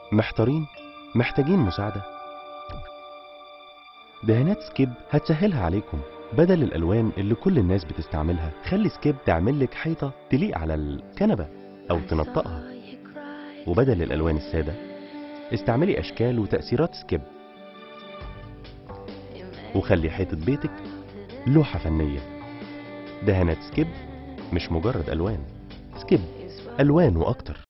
محتارين محتاجين مساعدة دهانات سكيب هتسهلها عليكم بدل الألوان اللي كل الناس بتستعملها خلي سكيب تعمل لك حيطة تليق على الكنبة أو تنطقها وبدل الألوان السادة استعملي أشكال وتأثيرات سكيب وخلي حيطة بيتك لوحة فنية دهانات سكيب مش مجرد ألوان سكيب ألوان وأكتر